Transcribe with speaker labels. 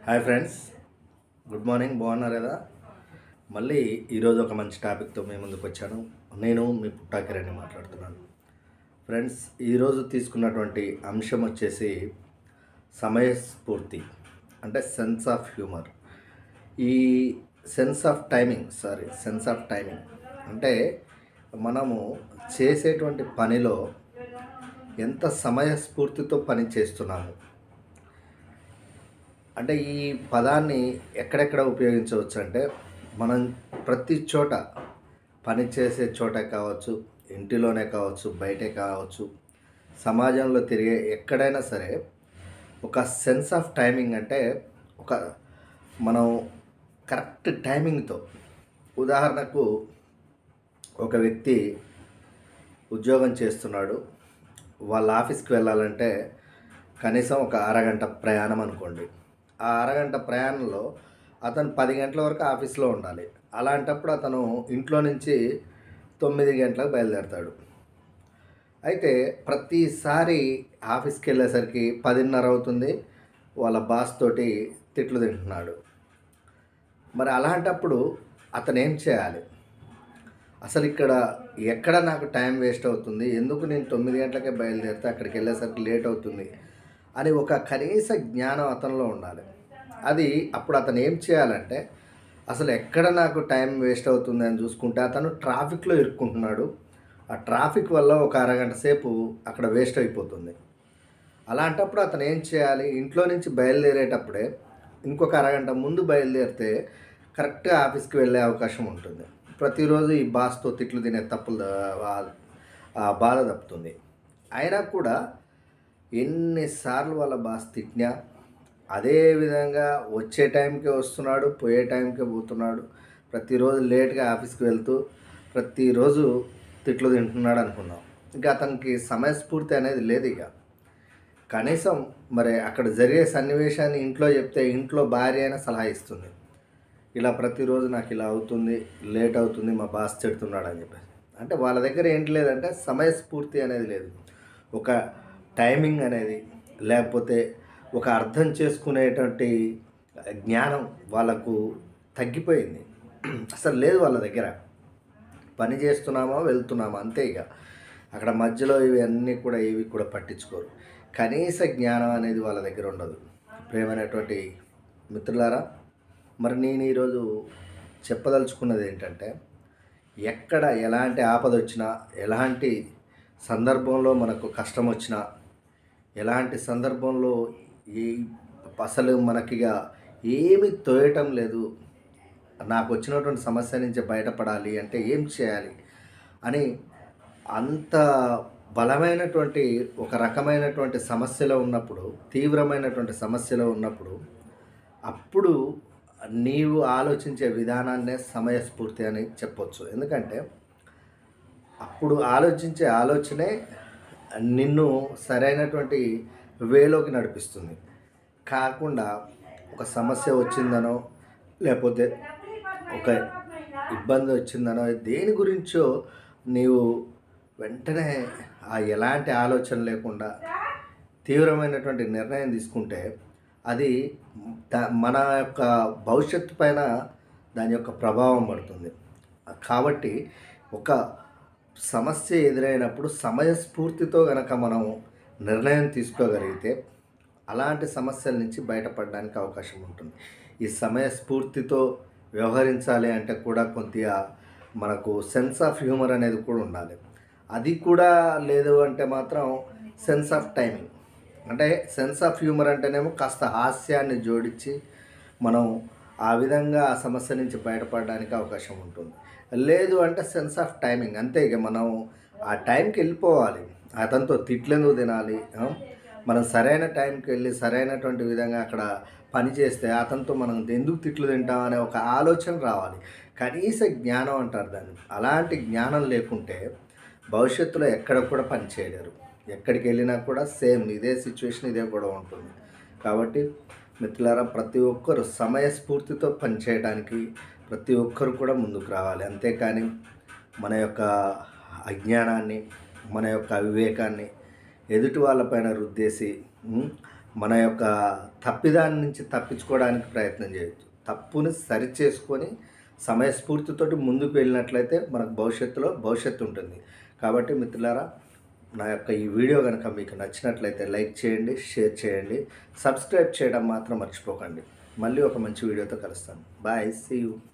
Speaker 1: Hi friends good morning బాగున్నారు కదా మళ్ళీ ఈరోజు ఒక మంచి టాపిక్తో మీ ముందుకు వచ్చాను నేను మీ పుట్టాకిరణి మాట్లాడుతున్నాను ఫ్రెండ్స్ ఈరోజు తీసుకున్నటువంటి అంశం వచ్చేసి సమయస్ఫూర్తి అంటే సెన్స్ ఆఫ్ హ్యూమర్ ఈ sense of timing sorry sense of timing అంటే మనము చేసేటువంటి పనిలో ఎంత సమయస్ఫూర్తితో పని చేస్తున్నాము అంటే ఈ పదాన్ని ఎక్కడెక్కడ ఉపయోగించవచ్చు అంటే మనం ప్రతి చోట పని చేసే చోట కావచ్చు ఇంటిలోనే కావచ్చు బయటే కావచ్చు సమాజంలో తిరిగే ఎక్కడైనా సరే ఒక సెన్స్ ఆఫ్ టైమింగ్ అంటే ఒక మనం కరెక్ట్ టైమింగ్తో ఉదాహరణకు ఒక వ్యక్తి ఉద్యోగం చేస్తున్నాడు వాళ్ళ ఆఫీస్కి వెళ్ళాలంటే కనీసం ఒక అరగంట ప్రయాణం అనుకోండి ఆ అరగంట ప్రయాణంలో అతను పది గంటల వరకు ఆఫీస్లో ఉండాలి అలాంటప్పుడు అతను ఇంట్లో నుంచి తొమ్మిది గంటలకు బయలుదేరతాడు అయితే ప్రతిసారి ఆఫీస్కి వెళ్ళేసరికి పదిన్నర అవుతుంది వాళ్ళ బాస్ తోటి తిట్లు తింటున్నాడు మరి అలాంటప్పుడు అతను ఏం చేయాలి అసలు ఇక్కడ ఎక్కడ నాకు టైం వేస్ట్ అవుతుంది ఎందుకు నేను తొమ్మిది గంటలకే బయలుదేరితే అక్కడికి వెళ్ళేసరికి లేట్ అవుతుంది అని ఒక కనీస జ్ఞానం అతనిలో ఉండాలి అది అప్పుడు అతను ఏం చేయాలంటే అసలు ఎక్కడ నాకు టైం వేస్ట్ అవుతుంది అని చూసుకుంటే అతను ట్రాఫిక్లో ఇరుక్కుంటున్నాడు ఆ ట్రాఫిక్ వల్ల ఒక అరగంట సేపు అక్కడ వేస్ట్ అయిపోతుంది అలాంటప్పుడు అతను ఏం చేయాలి ఇంట్లో నుంచి బయలుదేరేటప్పుడే ఇంకొక అరగంట ముందు బయలుదేరితే కరెక్ట్గా ఆఫీస్కి వెళ్ళే అవకాశం ఉంటుంది ప్రతిరోజు ఈ బాస్తో తిట్లు తినే తప్పులు ద- ఆ బాధ తప్పుతుంది అయినా కూడా ఎన్నిసార్లు వాళ్ళ బాస్ తిట్టినా అదే విధంగా వచ్చే టైంకే వస్తున్నాడు పోయే టైంకే పోతున్నాడు ప్రతిరోజు లేట్గా ఆఫీస్కి వెళ్తూ ప్రతిరోజు తిట్లు తింటున్నాడు అనుకున్నాం ఇంకా అతనికి సమయస్ఫూర్తి అనేది లేదు ఇక కనీసం మరి అక్కడ జరిగే సన్నివేశాన్ని ఇంట్లో చెప్తే ఇంట్లో భార్య అయినా సలహా ఇస్తుంది ఇలా ప్రతిరోజు నాకు ఇలా అవుతుంది లేట్ అవుతుంది మా బాస్ తిడుతున్నాడు అని చెప్పేసి అంటే వాళ్ళ దగ్గర ఏంటి లేదంటే సమయస్ఫూర్తి అనేది లేదు ఒక టైమింగ్ అనేది లేకపోతే ఒక అర్థం చేసుకునేటువంటి జ్ఞానం వాళ్ళకు తగ్గిపోయింది అసలు లేదు వాళ్ళ దగ్గర పని చేస్తున్నామా వెళ్తున్నామా అంతే ఇక అక్కడ మధ్యలో ఇవి అన్నీ కూడా ఇవి కూడా పట్టించుకోరు కనీస జ్ఞానం అనేది వాళ్ళ దగ్గర ఉండదు ప్రేమైనటువంటి మిత్రులారా మరి నేను ఈరోజు చెప్పదలుచుకున్నది ఏంటంటే ఎక్కడ ఎలాంటి ఆపద వచ్చినా ఎలాంటి సందర్భంలో మనకు కష్టం వచ్చినా ఎలాంటి సందర్భంలో ఏ అసలు మనకిగా ఏమి తోయటం లేదు నాకు వచ్చినటువంటి సమస్య నుంచి బయటపడాలి అంటే ఏం చేయాలి అని అంత బలమైనటువంటి ఒక రకమైనటువంటి సమస్యలో ఉన్నప్పుడు తీవ్రమైనటువంటి సమస్యలో ఉన్నప్పుడు అప్పుడు నీవు ఆలోచించే విధానాన్నే సమయస్ఫూర్తి అని చెప్పొచ్చు ఎందుకంటే అప్పుడు ఆలోచించే ఆలోచనే నిన్ను సరైనటువంటి వేలోకి నడిపిస్తుంది కాకుండా ఒక సమస్య వచ్చిందనో లేకపోతే ఒక ఇబ్బంది వచ్చిందనో దేని గురించో నీవు వెంటనే ఆ ఎలాంటి ఆలోచన లేకుండా తీవ్రమైనటువంటి నిర్ణయం తీసుకుంటే అది ద- మన యొక్క భవిష్యత్తు పైన దాని యొక్క ప్రభావం పడుతుంది కాబట్టి ఒక సమస్య ఎదురైనప్పుడు సమయస్ఫూర్తితో గనక మనం నిర్ణయం తీసుకోగలిగితే అలాంటి సమస్యల నుంచి బయటపడడానికి అవకాశం ఉంటుంది ఈ సమయస్ఫూర్తితో వ్యవహరించాలి అంటే కూడా కొద్దిగా మనకు సెన్స్ ఆఫ్ హ్యూమర్ అనేది కూడా ఉండాలి అది కూడా లేదు అంటే మాత్రం సెన్స్ ఆఫ్ టైమింగ్ అంటే సెన్స్ ఆఫ్ హ్యూమర్ అంటేనేమో కాస్త హాస్యాన్ని జోడించి మనం ఆ విధంగా ఆ సమస్య నుంచి బయటపడడానికి అవకాశం ఉంటుంది లేదు అంటే సెన్స్ ఆఫ్ టైమింగ్ అంతే ఇక మనం ఆ టైంకి వెళ్ళిపోవాలి అతనితో తిట్లెందుకు తినాలి ఆ? మనం సరైన టైంకి వెళ్ళి సరైనటువంటి విధంగా అక్కడ పని చేస్తే అతనితో మనం ఎందుకు తిట్లు తింటాం అనే ఒక ఆలోచన రావాలి కనీస జ్ఞానం అంటారు దాన్ని అలాంటి జ్ఞానం లేకుంటే భవిష్యత్తులో ఎక్కడ కూడా పని చేయలేరు ఎక్కడికి వెళ్ళినా కూడా సేమ్ ఇదే సిచ్యువేషన్ ఇదే కూడా ఉంటుంది కాబట్టి మిత్రులారా ప్రతి ఒక్కరు సమయస్ఫూర్తితో పనిచేయడానికి ప్రతి ఒక్కరు కూడా ముందుకు రావాలి అంతేకాని మన యొక్క అజ్ఞానాన్ని మన యొక్క అవివేకాన్ని ఎదుటి వాళ్ళపైన రుద్దేసి ఉమ్, మన యొక్క తప్పిదాని నుంచి తప్పించుకోవడానికి ప్రయత్నం చేయొచ్చు తప్పుని సరి చేసుకొని సమయస్ఫూర్తితోటి ముందుకు వెళ్ళినట్లయితే మనకు భవిష్యత్తులో భవిష్యత్తు ఉంటుంది కాబట్టి మిత్రులారా నా యొక్క ఈ వీడియో కనుక మీకు నచ్చినట్లయితే లైక్ చేయండి షేర్ చేయండి సబ్స్క్రైబ్ చేయడం మాత్రం మర్చిపోకండి మళ్ళీ ఒక మంచి వీడియోతో కలుస్తాను బాయ్ సీ యూ